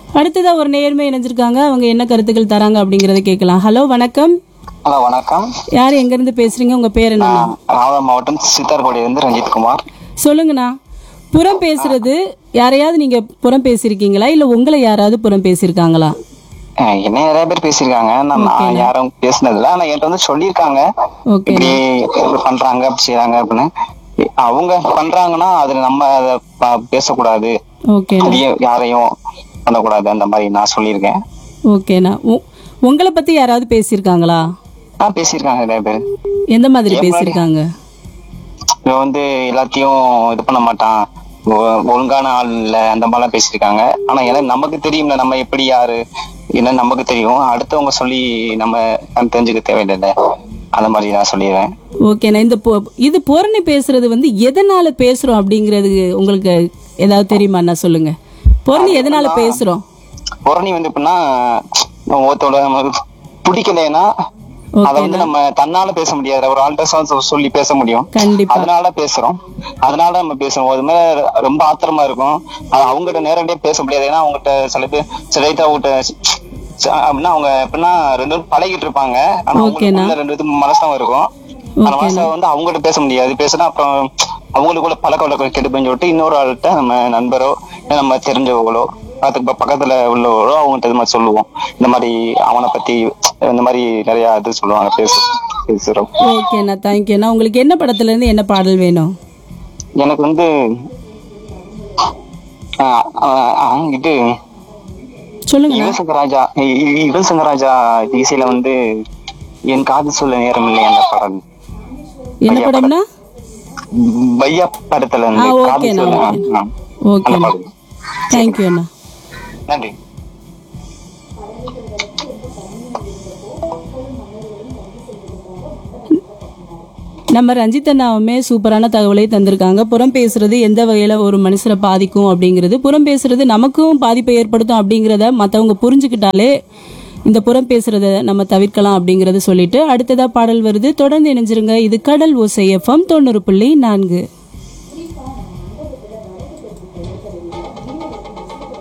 அடுத்ததா ஒரு நேர்மை இணைஞ்சிருக்காங்க அவங்க என்ன கருத்துக்கள் தராங்க அப்படிங்கறத கேட்கலாம் ஹலோ வணக்கம் ஹலோ வணக்கம் யார் எங்க இருந்து பேசுறீங்க உங்க பேர் என்ன நான் ராமநாதபுரம் மாவட்டம் சித்தார்குடியிலிருந்து ரஞ்சித் குமார் சொல்லுங்கண்ணா புறம் பேசுறது யாரையாவது நீங்க புறம் பேசியிருக்கீங்களா இல்ல உங்களை யாராவது புறம் பேசியிருக்காங்களா அஹ் என்ன நிறைய பேர் பேசியிருக்காங்க நான் நான் யாரும் பேசினதில்ல ஆனா என்கிட்ட வந்து சொல்லியிருக்காங்க ஓகே இப்படி இப்படி பண்றாங்க அப்படி செய்யறாங்க அப்படின்னு அவங்க பண்றாங்கன்னா அதுல நம்ம அதை ப- பேசக்கூடாது ஓகேண்ணா அது யாரையும் பண்ணக்கூடாது அந்த மாதிரி நான் சொல்லியிருக்கேன் ஓகேண்ணா உ- உங்களை பத்தி யாராவது பேசியிருக்காங்களா ஆ பேசியிருக்காங்க நிறைய பேர் எந்த மாதிரி பேசியிருக்காங்க இவன் வந்து எல்லாத்தையும் இது பண்ண மாட்டான் ஒ- ஒழுங்கான ஆள் இல்ல அந்த மாதிரிலாம் பேசியிருக்காங்க ஆனா எனக்கு நமக்கு தெரியும்ல நம்ம எப்படி யாரு என்ன நமக்கு தெரியும் அடுத்தவங்க சொல்லி நம்ம நம்ம தெரிஞ்சுக்க தேவையில்லை அந்த மாதிரி நான் சொல்லிடுவேன் ஓகேண்ணா இந்த பொ- இது புறணி பேசுறது வந்து எதனால பேசுறோம் அப்படிங்கிறது உங்களுக்கு ஏதாவது தெரியுமாண்ணா சொல்லுங்க புறணி எதனால பேசுறோம் புரணி வந்து எப்படின்னா ஒருத்தோட நமக்கு பிடிக்கலைன்னா அதை வந்து நம்ம தன்னால பேச முடியாது ஒரு ஆள்கிட்ட சொ- சொல்லி பேச முடியும் கண்டிப்பா அதனால பேசுறோம் அதனால நம்ம பேசுறோம் அது மேல ரொம்ப ஆத்திரமா இருக்கும் அது அவங்ககிட்ட நேரடியா பேச முடியாது ஏன்னா அவங்ககிட்ட சில பேர் சிலைட்டு அவங்ககிட்ட ச- அப்படின்னா அவங்க எப்படின்னா ரெண்டு பேரும் பழகிட்டு இருப்பாங்க ஆனா ஓகேண்ணா. அவங்களுக்கு ரெண்டு பேரும் மனசம் இருக்கும் அந்த மனசை வந்து அவங்ககிட்ட பேச முடியாது பேசினா அப்புறம் அவங்களுக்குள்ள பழக்க வழக்கம் கெட்டு போய் சொல்லிட்டு இன்னொரு ஆள்கிட்ட நம்ம நண்பரோ இல்ல நம்ம தெரிஞ்சவங்களோ அதுக்கு ப- பக்கத்துல உள்ளவங்களோ அவங்ககிட்ட இது மாதிரி சொல்லுவோம் இந்த மாதிரி அவனை பத்தி இந்த மாதிரி நிறைய இது சொல்லுவாங்க பேசு பேசுறோம் ஓகேண்ணா தேங்க்யூண்ணா உங்களுக்கு என்ன படத்துல இருந்து என்ன பாடல் வேணும் எனக்கு வந்து ஆஹ் ஆஹ் ஆஹ் இது சொல்லுங்கண்ணா யுவசங்கர் ராஜா யுவசங்கர் ராஜா இசையில வந்து என் காது சொல்ல நேரம் இல்லை அந்த படம் என்ன படம்னா பையா படத்துல ஆ இருந்து காது ஓகேண்ணா சொல்ல ஓகேண்ணா ஆ, அந்த ஓகேண்ணா படம் தேங்க்யூ அண்ணா நன்றி நம்ம ரஞ்சித் அண்ணாவுமே சூப்பரான தகவலை தந்திருக்காங்க புறம் பேசுறது எந்த வகையில ஒரு மனுஷரை பாதிக்கும் அப்படிங்கிறது புறம் பேசுறது நமக்கும் பாதிப்பை ஏற்படுத்தும் அப்படிங்கிறத மற்றவங்க புரிஞ்சுக்கிட்டாலே இந்த புறம் பேசுறத நம்ம தவிர்க்கலாம் அப்படிங்கறத சொல்லிட்டு அடுத்ததா பாடல் வருது தொடர்ந்து இணைஞ்சிருங்க இது கடல் ஓசை எஃப்எம் தொண்ணூறு புள்ளி நான்கு